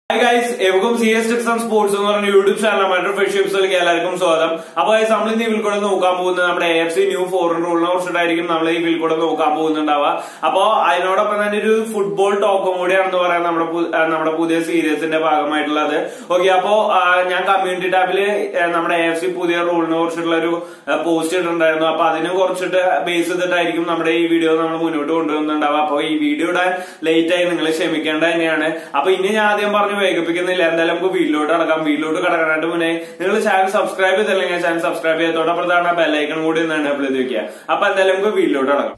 hi guys എവർക്കും C S ടിക്സ് and sports എന്ന് പറഞ്ഞ യൂട്യൂബ് ചാനൽ മറ്റൊരു ഫ്രണ്ട്ഷിപ്സിലേക്ക് എല്ലാവർക്കും സ്വാഗതം അപ്പൊ guys, നമ്മൾ ഇന്ന് ഇതിൽ കൂടെ നോക്കാൻ പോകുന്നത് നമ്മുടെ A F C new foreign റൂളിനെ കുറിച്ചിട്ടായിരിക്കും നമ്മൾ ഈ ഇതിൽ കൂടെ നോക്കാൻ പോകുന്നുണ്ടാവുക അപ്പോ അതിനോടൊപ്പം തന്നെ ഒരു ഫുട്ബോൾ ടോക്കും കൂടിയാണെന്ന് പറയാൻ നമ്മുടെ പു- ആ, നമ്മുടെ പുതിയ സീരീസിന്റെ ഭാഗമായിട്ടുള്ളത് ഓക്കെ അപ്പോ ആ, ഞാൻ കമ്മ്യൂണിറ്റി ടാബില് നമ്മുടെ എ എഫ് സി പുതിയ റൂളിനെ കുറിച്ചിട്ടുള്ള ഒരു പോസ്റ്റ് ഇട്ടിട്ടുണ്ടായിരുന്നു അപ്പൊ അതിനെ കുറിച്ചിട്ട് ബേസ് ചെയ്തിട്ടായിരിക്കും നമ്മുടെ ഈ വീഡിയോ നമ്മൾ മുന്നോട്ട് കൊണ്ടുവന്നുണ്ടാവുക അപ്പൊ ഈ വീഡിയോ ഇടാൻ ലേറ്റ് ആയി നിങ്ങൾ ക്ഷമിക്കേണ്ട തന്നെയാണ് അപ്പൊ ഇനി ഞാൻ ആദ്യം പറഞ്ഞു വേഗപ്പിക്കുന്നില്ല എന്തായാലും നമുക്ക് വീട്ടിലോട്ട് കടക്കാം വീട്ടിലോട്ട് കടക്കാനായിട്ട് മുന്നേ നിങ്ങൾ ചാനൽ സബ്സ്ക്രൈബ് ചെയ്തില്ലെങ്കിൽ ചാനൽ സബ്സ്ക്രൈബ് ചെയ്തോടൊപ്പത്താണ് ബെല്ലൈക്കൺ കൂടി ഒന്ന് എനേബിൾ ചെയ്ത് വെക്കുക അപ്പൊ എന്തായാലും നമുക്ക് വീട്ടിലോട്ട് കടക്കാം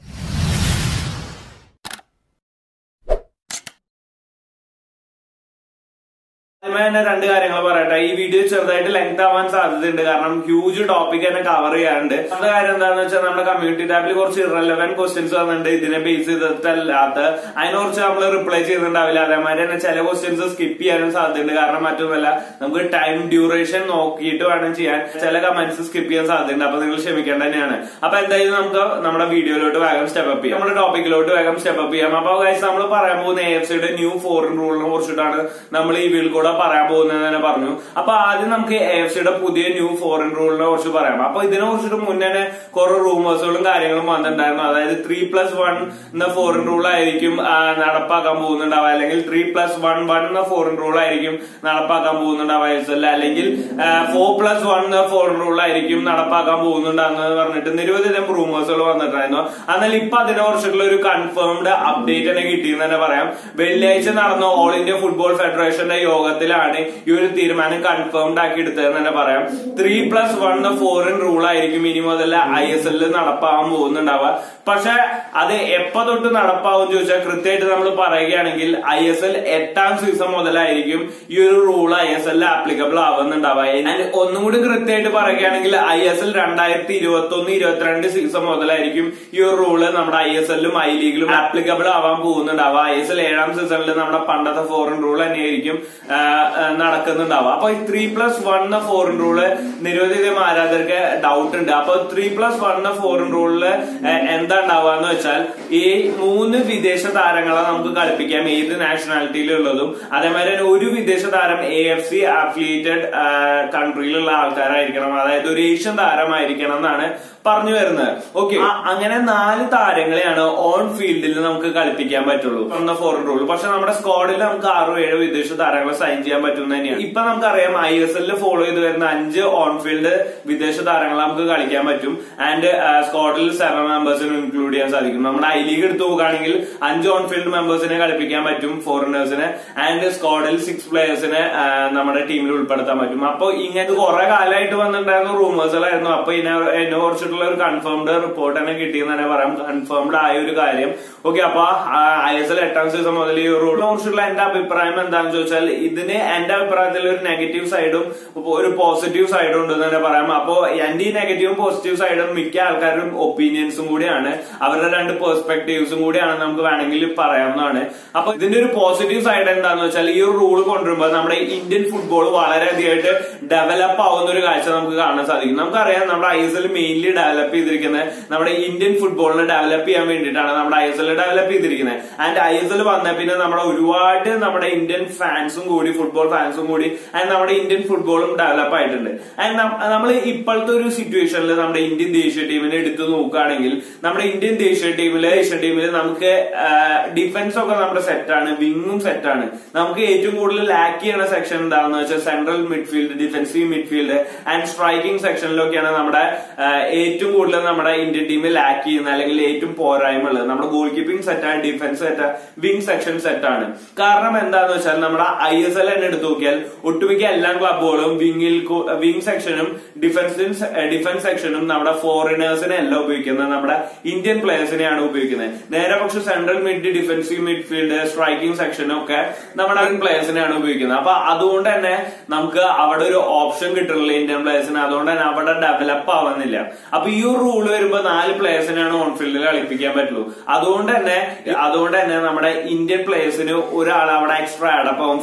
ആദ്യമേ തന്നെ രണ്ട് കാര്യങ്ങൾ പറയട്ടെ ഈ വീഡിയോ ചെറുതായിട്ട് ലെങ്ത് ആവാൻ സാധ്യതയുണ്ട് കാരണം ഹ്യൂജ് ടോപ്പിക് തന്നെ കവർ ചെയ്യാറുണ്ട് അത് കാര്യം എന്താണെന്ന് വെച്ചാൽ നമ്മുടെ കമ്മ്യൂണിറ്റി ടാബിൽ കുറച്ച് ഇറലവന്റ് ക്വസ്റ്റ്യൻസ് വന്നിട്ടുണ്ട് ഇതിനെ ബേസ് ചെയ്തിട്ടല്ലാത്ത അതിനെ കുറിച്ച് നമ്മൾ റിപ്ലൈ ചെയ്യുന്നുണ്ടാവില്ല അതേമാതിരി തന്നെ ചില ക്വസ്റ്റ്യൻസ് സ്കിപ്പ് ചെയ്യാനും സാധ്യതയുണ്ട് കാരണം മറ്റൊന്നുമല്ല നമുക്ക് ടൈം ഡ്യൂറേഷൻ നോക്കിയിട്ട് വേണം ചെയ്യാൻ ചില കമന്റ്സ് സ്കിപ്പ് ചെയ്യാൻ സാധ്യതയുണ്ട് അപ്പൊ നിങ്ങൾ ക്ഷമിക്കേണ്ട തന്നെയാണ് അപ്പൊ എന്തായാലും നമുക്ക് നമ്മുടെ വീഡിയോയിലോട്ട് വേഗം സ്റ്റെപ്പ് അപ്പ് ചെയ്യാം നമ്മുടെ ടോപ്പിക്കിലോട്ട് വേഗം സ്റ്റെപ്പ് അപ്പ് ചെയ്യാം അപ്പൊ ഗൈസ് നമ്മൾ പറയാൻ പോകുന്ന എ എഫ് സിയുടെ ന്യൂ ഫോറിൻ റൂളിനെ കുറിച്ചിട്ടാണ് നമ്മൾ ഈ വീൽ കൂടെ പറയാൻ പോകുന്നത് തന്നെ പറഞ്ഞു അപ്പൊ ആദ്യം നമുക്ക് എ എഫ് സിയുടെ പുതിയ ന്യൂ ഫോറിൻ റൂളിനെ കുറിച്ച് പറയാം അപ്പൊ ഇതിനെ കുറിച്ചിട്ട് മുന്നേ തന്നെ കുറെ റൂമേഴ്സുകളും കാര്യങ്ങളും വന്നിട്ടുണ്ടായിരുന്നു അതായത് ത്രീ പ്ലസ് വൺ എന്ന ഫോറിൻ റൂൾ ആയിരിക്കും ആ, നടപ്പാക്കാൻ പോകുന്നുണ്ടാവുക അല്ലെങ്കിൽ ത്രീ പ്ലസ് വൺ വൺ എന്ന ഫോറിൻ റൂൾ ആയിരിക്കും നടപ്പാക്കാൻ പോകുന്നുണ്ടാവുക എസ് എൽ അല്ലെങ്കിൽ ഫോർ പ്ലസ് വൺ എന്ന ഫോറിൻ റൂൾ ആയിരിക്കും നടപ്പാക്കാൻ പോകുന്നുണ്ടാന്ന് പറഞ്ഞിട്ട് നിരവധി തരം റൂമേഴ്സുകൾ വന്നിട്ടുണ്ടായിരുന്നു എന്നാൽ ഇപ്പൊ അതിനെ കുറിച്ചിട്ടുള്ള ഒരു കൺഫേംഡ് അപ്ഡേറ്റ് തന്നെ കിട്ടിയെന്ന് തന്നെ പറയാം വെള്ളിയാഴ്ച നടന്ന ഓൾ ഇന്ത്യ ഫുട്ബോൾ ഫെഡറേഷന്റെ യോഗത്തിലാണ് ഈ ഒരു തീരുമാനം കൺഫേംഡ് ആക്കി എടുത്തതെന്ന് തന്നെ പറയാം three plus one foreign rule ആയിരിക്കും ഇനി മുതൽ ഐ എസ് എല്ലിൽ നടപ്പാകാൻ പോകുന്നുണ്ടാവുക പക്ഷെ അത് എപ്പോ തൊട്ട് നടപ്പാവും ചോദിച്ചാൽ കൃത്യമായിട്ട് നമ്മൾ പറയുകയാണെങ്കിൽ ഐ എസ് എൽ എട്ടാം സീസൺ മുതലായിരിക്കും ഈ ഒരു റൂൾ ഐ എസ് എല്ലിൽ ആപ്ലിക്കബിൾ ആവുന്നുണ്ടാവുക And ഒന്നും കൂടി കൃത്യമായിട്ട് പറയുകയാണെങ്കിൽ ഐ എസ് എൽ രണ്ടായിരത്തി ഇരുപത്തി ഒന്ന് ഇരുപത്തിരണ്ട് സീസൺ മുതലായിരിക്കും ഈ ഒരു റൂള് നമ്മുടെ ഐ എസ് എല്ലിലും ഐ ലീഗിലും ആപ്ലിക്കബിൾ ആവാൻ പോകുന്നുണ്ടാവുക ഐ എസ് എൽ ഏഴാം സീസണിൽ നമ്മുടെ പണ്ടത്തെ ഫോറിൻ റൂൾ തന്നെയായിരിക്കും ആ, ആ, നടക്കുന്നുണ്ടാവുക അപ്പൊ ഈ three plus one foreign rule നിരവധി അധികം ആരാധകർക്ക് ഡൗട്ട് ഉണ്ട് അപ്പൊ ത്രീ പ്ലസ് വൺ ഫോറിൻ റൂളില് എന്താ ഉണ്ടാവുക വെച്ചാൽ ഈ മൂന്ന് വിദേശ താരങ്ങളെ നമുക്ക് കളിപ്പിക്കാം ഏത് നാഷണാലിറ്റിയിലുള്ളതും അതേമാതിരി തന്നെ ഒരു വിദേശ താരം എ എഫ് സി അഫിലിയേറ്റഡ് കൺട്രിയിലുള്ള ആൾക്കാരായിരിക്കണം അതായത് ഒരു ഏഷ്യൻ താരമായിരിക്കണം എന്നാണ് പറഞ്ഞു വരുന്നത് ഓക്കെ അങ്ങനെ നാല് താരങ്ങളെയാണ് ഓൺ ഫീൽഡിൽ നമുക്ക് കളിപ്പിക്കാൻ പറ്റുള്ളൂ എന്ന ഫോറിൻ റൂൾ പക്ഷെ നമ്മുടെ സ്ക്വാഡിൽ നമുക്ക് ആറോ ഏഴോ വിദേശ താരങ്ങളെ സൈൻ ചെയ്യാൻ പറ്റുന്ന തന്നെയാണ് ഇപ്പൊ നമുക്കറിയാം ഐ എസ് എല്ലിൽ ഫോളോ ചെയ്ത് വരുന്ന അഞ്ച് ഓൺ ഫീൽഡ് വിദേശ താരങ്ങളെ നമുക്ക് കളിക്കാൻ പറ്റും ആൻഡ് സ്ക്വാഡിൽ സെവൻ മെമ്പേഴ്സിന് ഇൻക്ലൂഡ് ചെയ്യാൻ സാധിക്കും നമ്മുടെ ഐ ലീഗ് എടുത്ത് നോക്കുകയാണെങ്കിൽ അഞ്ച് ഓൺ ഫീൽഡ് മെമ്പേഴ്സിനെ കളിപ്പിക്കാൻ പറ്റും ഫോറിനേഴ്സിനെ ആൻഡ് സ്ക്വാഡിൽ സിക്സ് പ്ലേയേഴ്സിനെ നമ്മുടെ ടീമിൽ ഉൾപ്പെടുത്താൻ പറ്റും അപ്പൊ ഇങ്ങനത്തെ കുറെ കാലമായിട്ട് വന്നിട്ടുണ്ടായിരുന്ന റൂമേഴ്സുകളായിരുന്നു അപ്പൊ ഇതിനെ എന്നെ കുറിച്ചിട്ടുള്ള ഒരു കൺഫേംഡ് റിപ്പോർട്ട് തന്നെ കിട്ടിയെന്ന് തന്നെ പറയാം കൺഫേംഡ് ആയ ഒരു കാര്യം ഓക്കെ അപ്പൊ ഐ എസ് എൽ എട്ടാം സീസൺ മുതൽ ഈ റൂളിനെ കുറിച്ചുള്ള എന്റെ അഭിപ്രായം എന്താണെന്ന് ചോദിച്ചാൽ ഇതിന് എന്റെ അഭിപ്രായത്തിൽ ഒരു നെഗറ്റീവ് സൈഡും ഒരു പോസിറ്റീവ് സൈഡും ഉണ്ടെന്ന് തന്നെ പറയാം അപ്പോ എന്റെ ഈ നെഗറ്റീവും പോസിറ്റീവ് സൈഡും മിക്ക ആൾക്കാരും ഒപ്പീനിയൻസും കൂടിയാണ് അവരുടെ രണ്ട് പെർസ്പെക്ടീവ്സും കൂടിയാണ് നമുക്ക് വേണമെങ്കിൽ പറയാവുന്നതാണ് അപ്പൊ ഇതിന്റെ ഒരു പോസിറ്റീവ് സൈഡ് എന്താണെന്ന് വെച്ചാൽ ഈ ഒരു റൂൾ കൊണ്ടുവരുമ്പോൾ നമ്മുടെ ഇന്ത്യൻ ഫുട്ബോൾ വളരെയധികമായിട്ട് ഡെവലപ്പ് ആവുന്ന ഒരു കാഴ്ച നമുക്ക് കാണാൻ സാധിക്കും നമുക്കറിയാം നമ്മുടെ I S L mainly develop ചെയ്തിരിക്കുന്നത് നമ്മുടെ ഇന്ത്യൻ ഫുട്ബോളിനെ ഡെവലപ്പ് ചെയ്യാൻ വേണ്ടിയിട്ടാണ് നമ്മുടെ ഐ എസ് എൽ ഡെവലപ്പ് ചെയ്തിരിക്കുന്നത് ആൻഡ് ഐ എസ് എൽ വന്ന പിന്നെ നമ്മുടെ ഒരുപാട് നമ്മുടെ ഇന്ത്യൻ ഫാൻസും കൂടി ഫുട്ബോൾ ഫാൻസും കൂടി ആൻഡ് നമ്മുടെ ഇന്ത്യൻ ഫുട്ബോളും ഡെവലപ്പ് ആയിട്ടുണ്ട് ആൻഡ് നമ്മൾ ഇപ്പോഴത്തെ ഒരു സിറ്റുവേഷനിൽ നമ്മുടെ ഇന്ത്യൻ ദേശീയ ടീമിനെ എടുത്തു നോക്കുകയാണെങ്കിൽ നമ്മുടെ ഇന്ത്യൻ ദേശീയ ടീമില് ദേശീയ ടീമിൽ നമുക്ക് ഡിഫൻസ് ഒക്കെ നമ്മുടെ സെറ്റാണ് വിങ്ങും സെറ്റാണ് നമുക്ക് ഏറ്റവും കൂടുതൽ ലാക്ക് ചെയ്യണ സെക്ഷൻ എന്താണെന്ന് വെച്ചാൽ central midfield defensive midfield and striking സെക്ഷനിലൊക്കെയാണ് നമ്മുടെ ആ, ഏറ്റവും കൂടുതൽ നമ്മുടെ ഇന്ത്യൻ ടീമിൽ ലാക്ക് ചെയ്യുന്ന അല്ലെങ്കിൽ ഏറ്റവും പോരായ്മ ഉള്ളത് നമ്മുടെ ഗോൾ കീപ്പിംഗ് സെറ്റാണ് ഡിഫൻസ് സെറ്റ് വിങ് സെക്ഷൻ സെറ്റാണ് കാരണം എന്താന്ന് വെച്ചാൽ നമ്മുടെ ഐ എസ് എൽ തന്നെ എടുത്തു നോക്കിയാൽ ഒട്ടുമിക്ക എല്ലാ ക്ലബുകളും വിങ്ങിൽ വിങ് സെക്ഷനും ഡിഫൻസ് ഡിഫൻസ് സെക്ഷനും നമ്മുടെ ഫോറിനേഴ്സിനെ അല്ല ഉപയോഗിക്കുന്നത് നമ്മുടെ ഇന്ത്യൻ പ്ലേയേഴ്സിനെയാണ് ഉപയോഗിക്കുന്നത് നേരെ പക്ഷെ central mid defensive midfield striking സെക്ഷനും ഒക്കെ നമ്മുടെ പ്ലേയേഴ്സിനെയാണ് ഉപയോഗിക്കുന്നത് അപ്പൊ അതുകൊണ്ട് തന്നെ നമുക്ക് അവിടെ ഒരു ഓപ്ഷൻ കിട്ടുന്നില്ല ഇന്ത്യൻ പ്ലേയേഴ്സിന് അതുകൊണ്ട് തന്നെ അവിടെ ഡെവലപ്പ് ആവുന്നില്ല അപ്പൊ ഈ ഒരു റൂൾ വരുമ്പോ നാല് പ്ലേയേഴ്സിനാണ് ഓൺ ഫീൽഡിൽ കളിപ്പിക്കാൻ പറ്റുള്ളൂ അതുകൊണ്ട് തന്നെ അതുകൊണ്ട് തന്നെ നമ്മുടെ ഇന്ത്യൻ പ്ലേയേഴ്സിന് ഒരാൾ അവിടെ എക്സ്ട്രാ ആഡപ്പ് ആവും ഫീൽഡിൽ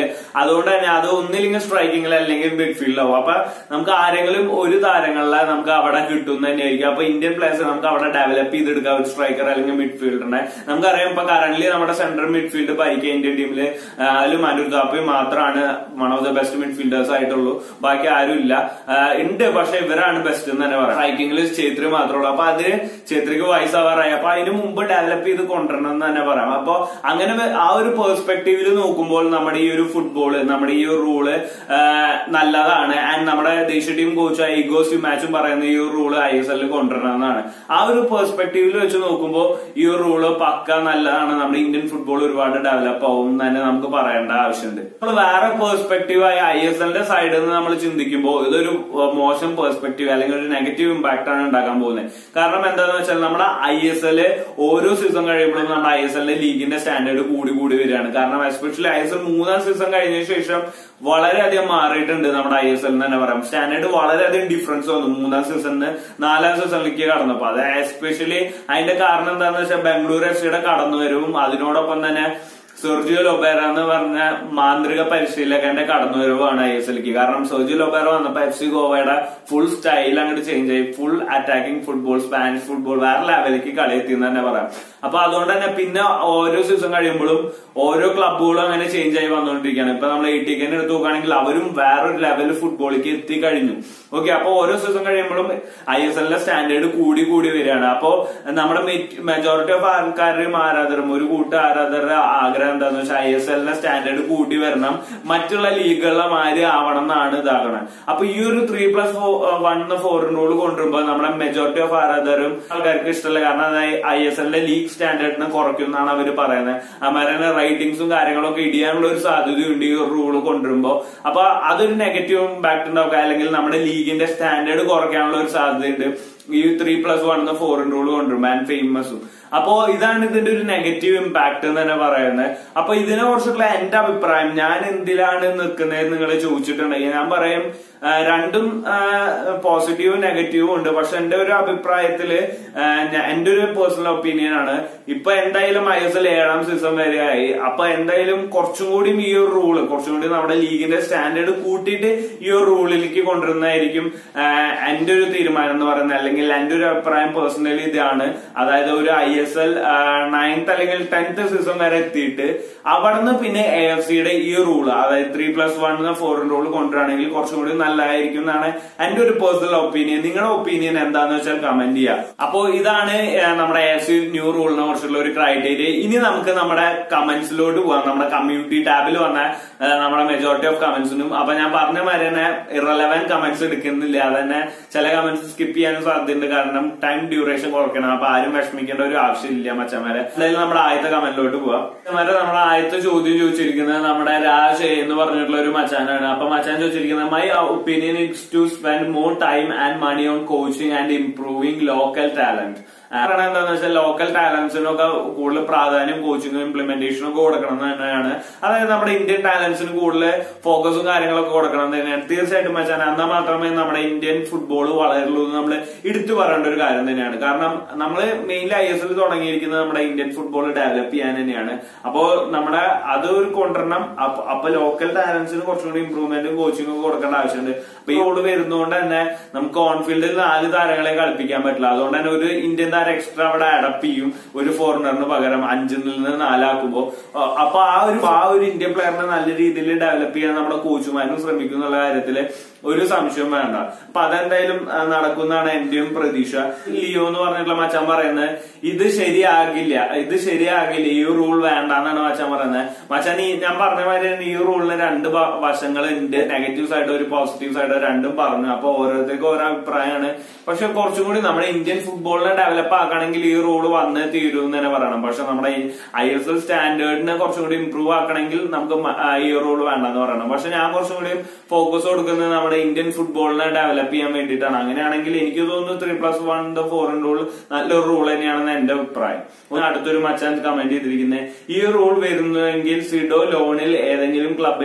അതുകൊണ്ട് തന്നെ അത് ഒന്നില്ലെങ്കിൽ സ്ട്രൈക്കിങ്ങിൽ അല്ലെങ്കിൽ മിഡ്ഫീൽഡിലാവും അപ്പൊ നമുക്ക് ആരെങ്കിലും ഒരു താരങ്ങളെ നമുക്ക് അവിടെ കിട്ടും തന്നെയായിരിക്കും അപ്പൊ ഇന്ത്യൻ പ്ലേയേഴ്സ് നമുക്ക് അവിടെ ഡെവലപ്പ് ചെയ്തെടുക്കാം ഒരു സ്ട്രൈക്കർ അല്ലെങ്കിൽ മിഡ്ഫീൽഡറിനെ നമുക്കറിയാം ഇപ്പൊ കറന്റ് നമ്മുടെ സെൻട്രൽ മിഡ്ഫീൽഡ് പരിക്കുക ഇന്ത്യൻ ടീമില് അതിൽ മനുർ താപ്പി മാത്രമാണ് one of the best midfielders ആയിട്ടുള്ളൂ ബാക്കി ആരും ഇല്ല ആഹ് ഉണ്ട് പക്ഷെ ഇവരാണ് ബെസ്റ്റ് എന്ന് തന്നെ പറയാം സ്ട്രൈക്കിംഗിൽ ചേത്രി മാത്രമേ ഉള്ളൂ അപ്പൊ അതിന് ചേത്രിക്ക് വയസ്സാവാറായി അപ്പൊ അതിന് മുമ്പ് ഡെവലപ്പ് ചെയ്ത് കൊണ്ടുവരണം എന്ന് തന്നെ പറയാം അപ്പൊ അങ്ങനെ വെ- ആ ഒരു പെർസ്പെക്ടീവിൽ നോക്കുമ്പോൾ നമ്മുടെ ഈ ഒരു ഫുട്ബോള് നമ്മുടെ ഈ ഒരു റൂള് നല്ലതാണ് ആൻഡ് നമ്മുടെ ദേശീയ ടീം കോച്ച് ഈഗോസ് മാച്ചും പറയുന്ന ഈ ഒരു റൂള് ഐ എസ് എല്ലിൽ കൊണ്ടുവരണം എന്നാണ് ആ ഒരു പെർസ്പെക്ടീവിൽ വെച്ച് നോക്കുമ്പോൾ ഈ ഒരു റൂള് പക്ക നല്ലതാണ് നമ്മുടെ ഇന്ത്യൻ ഫുട്ബോൾ ഒരുപാട് ഡെവലപ്പ് ആവും എന്ന് തന്നെ നമുക്ക് പറയേണ്ട ആവശ്യമുണ്ട് നമ്മൾ വേറെ പെർസ്പെക്ടീവ് ആയ ഐ എസ് എല്ലിന്റെ സൈഡിൽ നിന്ന് നമ്മൾ ചിന്തിക്കുമ്പോൾ ഇതൊരു ഏഹ്, മോശം പെർസ്പെക്ടീവ് അല്ലെങ്കിൽ ഒരു നെഗറ്റീവ് ഇമ്പാക്ട് ആണ് ഉണ്ടാക്കാൻ പോകുന്നത് കാരണം എന്താന്ന് വെച്ചാൽ നമ്മുടെ ഐ എസ് എൽ ഓരോ സീസൺ കഴിയുമ്പോഴും നമ്മുടെ ഐ എസ് എല്ലിന്റെ ലീഗിന്റെ സ്റ്റാൻഡേർഡ് കൂടി കൂടി വരികയാണ് കാരണം എസ്പെഷ്യലി ഐ എസ് എൽ മൂന്നാം സീസൺ കഴിഞ്ഞ ശേഷം വളരെയധികം മാറിയിട്ടുണ്ട് നമ്മുടെ ഐ എസ് എൽ തന്നെ പറയാം സ്റ്റാൻഡേർഡ് വളരെയധികം ഡിഫറൻസ് വന്നു മൂന്നാം സീസണിന് നാലാം സീസണിലേക്ക് കടന്നപ്പോ അത് എസ്പെഷ്യലി അതിന്റെ കാരണം എന്താണെന്ന് വെച്ചാൽ ബാംഗ്ലൂർ എഫ് സിയുടെ കടന്നുവരവും അതിനോടൊപ്പം തന്നെ സെർജിയോ ലൊബേറ എന്ന് പറഞ്ഞ മാന്ത്രിക പരിശീലകന്റെ കടന്നുവരവാണ് ഐ എസ് എല്ലിക്ക് കാരണം സെർജിയോ ലൊബേറ വന്നപ്പോ എഫ് സി ഗോവയുടെ ഫുൾ സ്റ്റൈൽ അങ്ങോട്ട് ചേഞ്ച് ആയി full attacking football Spanish football വേറെ ലെവലിലേക്ക് കളി എത്തി എന്ന് തന്നെ പറയാം അപ്പൊ അതുകൊണ്ട് തന്നെ പിന്നെ ഓരോ സീസൺ കഴിയുമ്പോഴും ഓരോ ക്ലബുകളും അങ്ങനെ ചേഞ്ച് ആയി വന്നുകൊണ്ടിരിക്കുകയാണ് ഇപ്പൊ നമ്മൾ എ ടി കെന്നെ എടുത്ത് നോക്കുകയാണെങ്കിൽ അവരും വേറൊരു ലെവൽ ഫുട്ബോളിലേക്ക് എത്തി കഴിഞ്ഞു ഓക്കെ അപ്പൊ ഓരോ സീസൺ കഴിയുമ്പോഴും ഐ എസ് എല്ലിന്റെ സ്റ്റാൻഡേർഡ് കൂടി കൂടി വരികയാണ് അപ്പോ നമ്മുടെ മെജോറിറ്റി ഓഫ് ആൾക്കാരുടെയും ആരാധകരും ഒരു കൂട്ട ആരാധകരുടെ ആഗ്രഹം എന്താന്ന് വെച്ചാൽ ഐ എസ് എല്ലിന്റെ സ്റ്റാൻഡേർഡ് കൂട്ടി വരണം മറ്റുള്ള ലീഗുകളിലെ മാതിരി ആവണം എന്നാണ് ഇതാകണം അപ്പൊ ഈ ഒരു three plus one four rule കൊണ്ടുവരുമ്പോൾ നമ്മുടെ മെജോറിറ്റി ഓഫ് ആരാധകരും ആൾക്കാർക്ക് ഇഷ്ടമല്ല കാരണം ഐ എസ് എല്ലിന്റെ ലീഗ് സ്റ്റാൻഡേർഡിനെ കുറയ്ക്കും എന്നാണ് അവർ പറയുന്നത് അമാരെ റൈറ്റിംഗ്സും കാര്യങ്ങളൊക്കെ ഇടിയാനുള്ള ഒരു സാധ്യതയുണ്ട് ഈ ഒരു റൂൾ കൊണ്ടുവരുമ്പോൾ അപ്പൊ അതൊരു നെഗറ്റീവ് ഇമ്പാക്ട് ഉണ്ടാക്കുക അല്ലെങ്കിൽ നമ്മുടെ ലീഗിന്റെ സ്റ്റാൻഡേർഡ് കുറയ്ക്കാനുള്ള ഒരു സാധ്യതയുണ്ട് ഈ three plus one four rule കൊണ്ടുവരുമ്പോൾ ആൻഡ് ഫേമസും അപ്പോ ഇതാണ് ഇതിന്റെ ഒരു നെഗറ്റീവ് ഇമ്പാക്ട് എന്ന് തന്നെ പറയുന്നത് അപ്പൊ ഇതിനെ കുറിച്ചുള്ള എന്റെ അഭിപ്രായം ഞാൻ എന്തിലാണ് നിൽക്കുന്നത് നിങ്ങൾ ചോദിച്ചിട്ടുണ്ടെങ്കിൽ ഞാൻ പറയും ആ, രണ്ടും പോസിറ്റീവും നെഗറ്റീവും ഉണ്ട് പക്ഷെ എന്റെ ഒരു അഭിപ്രായത്തില് ആ, ഞാ- എന്റെ ഒരു പേഴ്സണൽ ഒപ്പീനിയൻ ആണ് ഇപ്പൊ എന്തായാലും ഐ എസ് എൽ ഏഴാം സീസൺ വരെയായി അപ്പൊ എന്തായാലും കുറച്ചും കൂടി ഈ ഒരു റൂള് കുറച്ചും കൂടി നമ്മുടെ ലീഗിന്റെ സ്റ്റാൻഡേർഡ് കൂട്ടിയിട്ട് ഈ ഒരു റൂളിലേക്ക് കൊണ്ടുവരുന്നതായിരിക്കും ആ, എന്റെ ഒരു തീരുമാനം എന്ന് പറയുന്നത് അല്ലെങ്കിൽ എന്റെ ഒരു അഭിപ്രായം പേഴ്സണലി ഇതാണ് അതായത് ഒരു ഐ എസ് എൽ നയൻത്ത് അല്ലെങ്കിൽ ടെൻത്ത് സീസൺ വരെ എത്തിയിട്ട് അവിടുന്ന് പിന്നെ എ എഫ് സിയുടെ ഈ റൂള് അതായത് three plus one four rule കൊണ്ടുവരാണെങ്കിൽ കുറച്ചും കൂടി നല്ലതായിരിക്കും എന്നാണ് എന്റെ ഒരു പേഴ്സണൽ ഒപ്പീനിയൻ നിങ്ങളുടെ ഒപ്പീനിയൻ എന്താന്ന് വെച്ചാൽ കമന്റ് ചെയ്യുക അപ്പോ ഇതാണ് ആ, നമ്മുടെ എ എഫ് സി ന്യൂ റൂളിനെ കുറിച്ചുള്ള ഒരു ക്രൈറ്റീരിയ ഇനി നമുക്ക് നമ്മുടെ കമന്റ്സിലോട്ട് പോവാം നമ്മുടെ കമ്മ്യൂണിറ്റി ടാബിൽ വന്ന ആ, നമ്മുടെ മെജോറിറ്റി ഓഫ് കമന്റ്സിനും അപ്പൊ ഞാൻ പറഞ്ഞ മാതിരി തന്നെ ഇറലവൻ കമന്റ്സ് എടുക്കുന്നില്ല അത് തന്നെ ചില കമന്റ്സ് സ്കിപ്പ് ചെയ്യാനും സാധ്യതയുണ്ട് കാരണം ടൈം ഡ്യൂറേഷൻ കുറയ്ക്കണം അപ്പൊ ആരും വിഷമിക്കേണ്ട ഒരു ആവശ്യമില്ല മച്ചന്മാരെ എന്തായാലും നമ്മുടെ ആദ്യത്തെ കമന്റിലോട്ട് പോവാം മച്ചന്മാരെ നമ്മുടെ ആദ്യത്തെ ചോദ്യം ചോദിച്ചിരിക്കുന്നത് നമ്മുടെ രാജ് എന്ന് പറഞ്ഞിട്ടുള്ള ഒരു മച്ചാനാണ് അപ്പൊ മച്ചാൻ ചോദിച്ചിരിക്കുന്നത് my opinion it's to spend more time and money on coaching and improving local talent കാരണം എന്താണെന്ന് വെച്ചാൽ ലോക്കൽ ടാലൻസിനൊക്കെ കൂടുതൽ പ്രാധാന്യം കോച്ചിങ്ങും ഇംപ്ലിമെന്റേഷനും ഒക്കെ കൊടുക്കണം എന്ന് തന്നെയാണ് അതായത് നമ്മുടെ ഇന്ത്യൻ ടാലൻസിന് കൂടുതൽ ഫോക്കസും കാര്യങ്ങളൊക്കെ കൊടുക്കണം എന്ന് തന്നെയാണ് തീർച്ചയായിട്ടും വെച്ചാൽ എന്നാൽ മാത്രമേ നമ്മുടെ ഇന്ത്യൻ ഫുട്ബോൾ വളരുള്ളൂ എന്ന് നമ്മൾ എടുത്തു പറയേണ്ട ഒരു കാര്യം തന്നെയാണ് കാരണം നമ്മൾ മെയിൻലി ഐ എസ് എൽ തുടങ്ങിയിരിക്കുന്നത് നമ്മുടെ ഇന്ത്യൻ ഫുട്ബോൾ ഡെവലപ്പ് ചെയ്യാൻ തന്നെയാണ് അപ്പോ നമ്മുടെ അത് ഒരു കൊണ്ടുവരണം അപ്പൊ അപ്പൊ ലോക്കൽ ടാലൻസിന് കുറച്ചും കൂടി ഇംപ്രൂവ്മെന്റും കോച്ചിങ്ങും ഒക്കെ കൊടുക്കേണ്ട ആവശ്യമുണ്ട് അപ്പൊ ഈ റോള് വരുന്നതുകൊണ്ട് തന്നെ നമുക്ക് ഓൺ ഫീൽഡിൽ നാല് താരങ്ങളെ കളിപ്പിക്കാൻ പറ്റില്ല അതുകൊണ്ട് തന്നെ ഒരു ഇന്ത്യൻ താരം എക്സ്ട്രാ അവിടെ അഡപ്പ് ചെയ്യും ഒരു ഫോറിനറിന് പകരം അഞ്ചിൽ നിന്ന് നാലാക്കുമ്പോ അഹ് അപ്പൊ ആ ഒരു ആ ഒരു ഇന്ത്യൻ പ്ലെയറിനെ നല്ല രീതിയിൽ ഡെവലപ്പ് ചെയ്യാൻ നമ്മുടെ കോച്ചുമാരും ശ്രമിക്കും എന്നുള്ള കാര്യത്തില് ഒരു സംശയവും വേണ്ട അപ്പൊ അതെന്തായാലും ആ, നടക്കുമെന്നാണ് എന്റെയും പ്രതീക്ഷ ലിയോ എന്ന് പറഞ്ഞിട്ടുള്ള മച്ചാൻ പറയുന്നത് ഇത് ശരിയാകില്ല ഇത് ശരിയാകില്ല ഈ റൂൾ വേണ്ട എന്നാണ് മച്ചാൻ പറയുന്നത് മച്ചാൻ ഈ ഞാൻ പറഞ്ഞ മാതിരി തന്നെ ഈ റൂളിന് രണ്ട് വ- വശങ്ങളുണ്ട് നെഗറ്റീവ് സൈഡ് ഒരു പോസിറ്റീവ് സൈഡ് രണ്ടും പറഞ്ഞു അപ്പൊ ഓരോരുത്തർക്കും ഓരോ അഭിപ്രായമാണ് പക്ഷെ കുറച്ചും കൂടി നമ്മുടെ ഇന്ത്യൻ ഫുട്ബോളിനെ ഡെവലപ്പ് ആക്കണമെങ്കിൽ ഈ റൂള് വന്നേ തീരൂ എന്ന് തന്നെ പറയണം പക്ഷെ നമ്മുടെ ഐ എസ് എൽ സ്റ്റാൻഡേർഡിനെ കുറച്ചും കൂടി ഇംപ്രൂവ് ആക്കണമെങ്കിൽ നമുക്ക് മ- ആ ഈ റൂൾ വേണ്ടെന്ന് പറയണം പക്ഷെ ഞാൻ കുറച്ചും കൂടി ഫോക്കസ് കൊടുക്കുന്നത് നമ്മുടെ ഇന്ത്യൻ ഫുട്ബോളിനെ ഡെവലപ്പ് ചെയ്യാൻ വേണ്ടിയിട്ടാണ് അങ്ങനെയാണെങ്കിൽ എനിക്ക് തോന്നുന്നു three plus one four rule നല്ലൊരു റൂൾ തന്നെയാണെന്ന് എന്റെ അഭിപ്രായം ഒന്ന് അടുത്തൊരു മച്ചാൻ കമന്റ് ചെയ്തിരിക്കുന്നത് ഈ റൂൾ വരുന്നുവെങ്കിൽ സിഡോ ലോണിൽ ഏതെങ്കിലും ക്ലബിൽ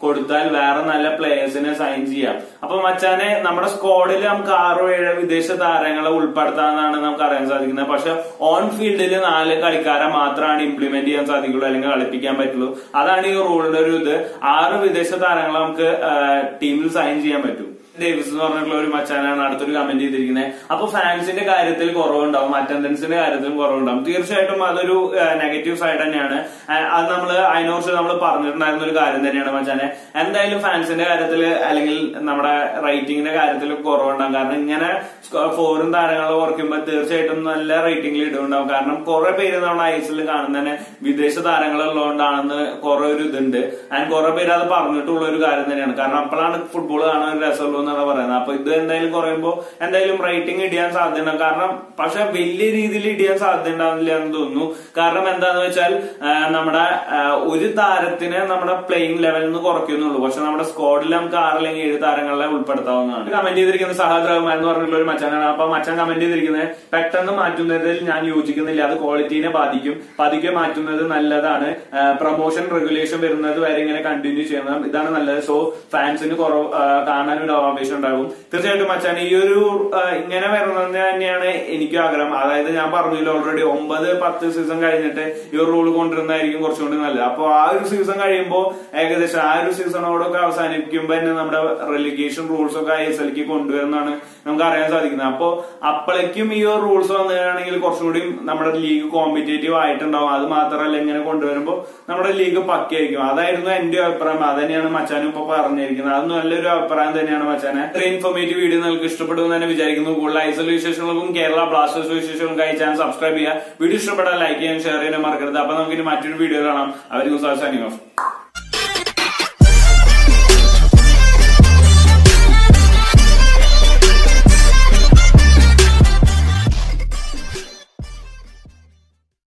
കൊടുത്താൽ വേറെ നല്ല പ്ലേയേഴ്സിനെ സൈൻ ചെയ്യാം അപ്പൊ മച്ചാനെ നമ്മുടെ സ്ക്വാഡിൽ നമുക്ക് ആറോ ഏഴോ വിദേശ താരങ്ങളെ ഉൾപ്പെടുത്താന്നാണ് നമുക്ക് അറിയാൻ സാധിക്കുന്നത് പക്ഷെ ഓൺ ഫീൽഡിൽ നാല് കളിക്കാരെ മാത്രമാണ് ഇംപ്ലിമെന്റ് ചെയ്യാൻ സാധിക്കുള്ളൂ അല്ലെങ്കിൽ കളിപ്പിക്കാൻ പറ്റുള്ളൂ അതാണ് ഈ റൂളിന്റെ ഒരു ഇത് ആറ് വിദേശ താരങ്ങളെ നമുക്ക് ടീമിൽ സൈൻ ചെയ്യാൻ പറ്റും ഡേവിസ് എന്ന് പറഞ്ഞിട്ടുള്ള ഒരു മച്ചാനാണ് അടുത്തൊരു കമന്റ് ചെയ്തിരിക്കുന്നത് അപ്പൊ ഫാൻസിന്റെ കാര്യത്തിൽ കുറവുണ്ടാവും അറ്റൻഡൻസിന്റെ കാര്യത്തിലും കുറവുണ്ടാവും തീർച്ചയായിട്ടും അതൊരു നെഗറ്റീവ് സൈഡ് തന്നെയാണ് ആ, അത് നമ്മൾ അതിനെക്കുറിച്ച് നമ്മൾ പറഞ്ഞിട്ടുണ്ടായിരുന്ന ഒരു കാര്യം തന്നെയാണ് മച്ചാനെ എന്തായാലും ഫാൻസിന്റെ കാര്യത്തിൽ അല്ലെങ്കിൽ നമ്മുടെ റേറ്റിംഗിന്റെ കാര്യത്തിൽ കുറവുണ്ടാവും കാരണം ഇങ്ങനെ ഫോറിൻ താരങ്ങളെ കുറയ്ക്കുമ്പോൾ തീർച്ചയായിട്ടും നല്ല റേറ്റിംഗിൽ ഇടുണ്ടാവും കാരണം കുറെ പേര് നമ്മുടെ ഐസിൽ കാണുന്ന തന്നെ വിദേശ താരങ്ങൾ ഉള്ളതുകൊണ്ടാണെന്ന് കുറെ ഒരു ഇതുണ്ട് ആൻഡ് കുറെ പേര് അത് പറഞ്ഞിട്ടുള്ള ഒരു കാര്യം തന്നെയാണ് കാരണം അപ്പോഴാണ് ഫുട്ബോൾ കാണാൻ ഒരു രസമുള്ളൂ എന്നാണ് പറയുന്നത് അപ്പൊ ഇത് എന്തായാലും കുറയുമ്പോൾ എന്തായാലും റേറ്റിംഗ് ഇടിയാൻ സാധ്യതയുണ്ടാവും കാരണം പക്ഷെ വലിയ രീതിയിൽ ഇടിയാൻ സാധ്യത ഉണ്ടാവില്ല എന്ന് തോന്നുന്നു കാരണം എന്താന്ന് വെച്ചാൽ ആ, നമ്മുടെ ആ, ഒരു താരത്തിന് നമ്മുടെ പ്ലേയിങ് ലെവലിൽ നിന്ന് കുറയ്ക്കുന്നുള്ളൂ പക്ഷെ നമ്മുടെ സ്ക്വാഡിൽ നമുക്ക് ആറ് അല്ലെങ്കിൽ ഏഴ് താരങ്ങളെ ഉൾപ്പെടുത്താവുന്നതാണ് കമന്റ് ചെയ്തിരിക്കുന്നത് സഹാദ് റഹ്മാൻ എന്ന് പറഞ്ഞിട്ടുള്ള ഒരു മച്ചാനാണ് അപ്പൊ മച്ചാൻ കമന്റ് ചെയ്തിരിക്കുന്നത് പെട്ടെന്ന് മാറ്റുന്നതിൽ ഞാൻ യോജിക്കുന്നില്ല അത് ക്വാളിറ്റീനെ ബാധിക്കും പതുക്കെ മാറ്റുന്നത് നല്ലതാണ് പ്രൊമോഷൻ റെഗുലേഷൻ വരുന്നത് വരെ ഇങ്ങനെ കണ്ടിന്യൂ ചെയ്യണം ഇതാണ് നല്ലത് സോ ഫാൻസിന് കുറവ് ആ, കാണാൻ ഒരു ആവേശം ഉണ്ടാകും തീർച്ചയായിട്ടും മച്ചാൻ ഈ ഒരു ആ, ഇങ്ങനെ വരുന്നത് തന്നെയാണ് എനിക്കും ആഗ്രഹം അതായത് ഞാൻ പറഞ്ഞില്ല ഓൾറെഡി ഒമ്പത് പത്ത് സീസൺ കഴിഞ്ഞിട്ട് ഈ ഒരു റൂൾ കൊണ്ടുവരുന്നതായിരിക്കും കുറച്ചുകൂടി നല്ലത് അപ്പൊ ആ ഒരു സീസൺ കഴിയുമ്പോൾ ഏകദേശം ആ ഒരു സീസണോടൊക്കെ അവസാനിപ്പിക്കുമ്പോൾ തന്നെ നമ്മുടെ റെലിഗേഷൻ റൂൾസ് ഒക്കെ ഐ എസ് എൽക്ക് കൊണ്ടുവരുന്നതാണ് നമുക്ക് അറിയാൻ സാധിക്കുന്നത് അപ്പോ അപ്പോഴേക്കും ഈ ഒരു റൂൾസ് വന്നിട്ടാണെങ്കിൽ കുറച്ചുകൂടി നമ്മുടെ ലീഗ് കോമ്പറ്റേറ്റീവ് ആയിട്ടുണ്ടാവും അത് മാത്രമല്ല ഇങ്ങനെ കൊണ്ടുവരുമ്പോൾ നമ്മുടെ ലീഗ് പക്കയായിരിക്കും അതായിരുന്നു എന്റെ അഭിപ്രായം അത് തന്നെയാണ് മച്ചാനും ഇപ്പൊ പറഞ്ഞിരിക്കുന്നത് അത് നല്ലൊരു അഭിപ്രായം തന്നെയാണ് മച്ചാനെ ഇത്ര ഇൻഫോർമേറ്റീവ് വീഡിയോ നിങ്ങൾക്ക് ഇഷ്ടപ്പെടുമെന്ന് തന്നെ വിചാരിക്കുന്നു കൂടുതൽ ഐസൽ വിശേഷങ്ങൾക്കും കേരള ബ്ലാസ്റ്റേഴ്സ് വിശേഷങ്ങൾക്കായി ചാനൽ സബ്സ്ക്രൈബ് ചെയ്യുക വീഡിയോ ഇഷ്ടപ്പെട്ടാൽ ലൈക്ക് ചെയ്യാൻ ഷെയർ ചെയ്യാൻ മറക്കരുത് അപ്പൊ നമുക്ക് ഇനി മറ്റൊരു വീഡിയോ കാണാം അവർക്ക് സൈനിങ് ഓഫ്